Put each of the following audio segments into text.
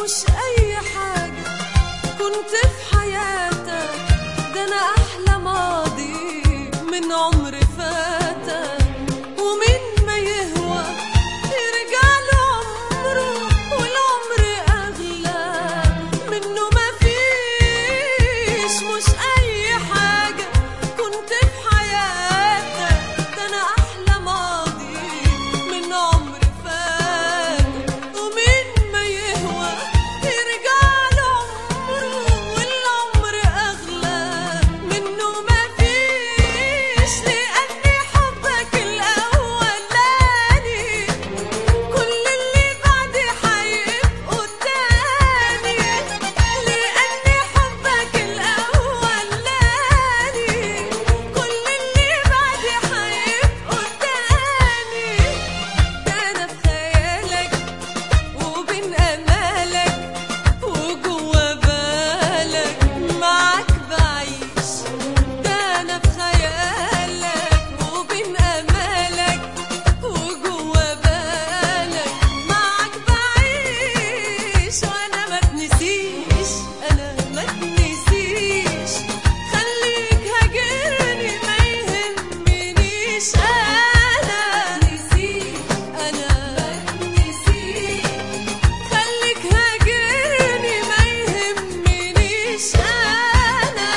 مش أي حاجة كنت في حياتك ده أنا أحلى ماضي من عمر فاتك ومين ما يهوى يرجع له عمره والعمر أغلى منه ما فيش مش أي حاجة كنت في حياتك ده أنا أحلى ماضي من عمر فاتك ومين ما يهوى يرجع له عمره والعمر أغلى منه ما فيش لأني حبك الأولاني كل اللي بعدي حيبقوا تاني لأني حبك الأولاني كل اللي بعدي حيبقوا تاني ده أنا في خيالك وبين أمالك وجوا بالك معاك بعيش ده أنا في خيالك وبين أمالك وجوا بالك معاك بعيش وأنا ما تنسيش أنا ما تنسيش خليك هاجرني ما يهمنيش أنا نسيت أنا ما تنسيش خليك هاجرني ما يهمنيش أنا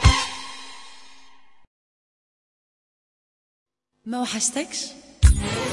ما وحشتكش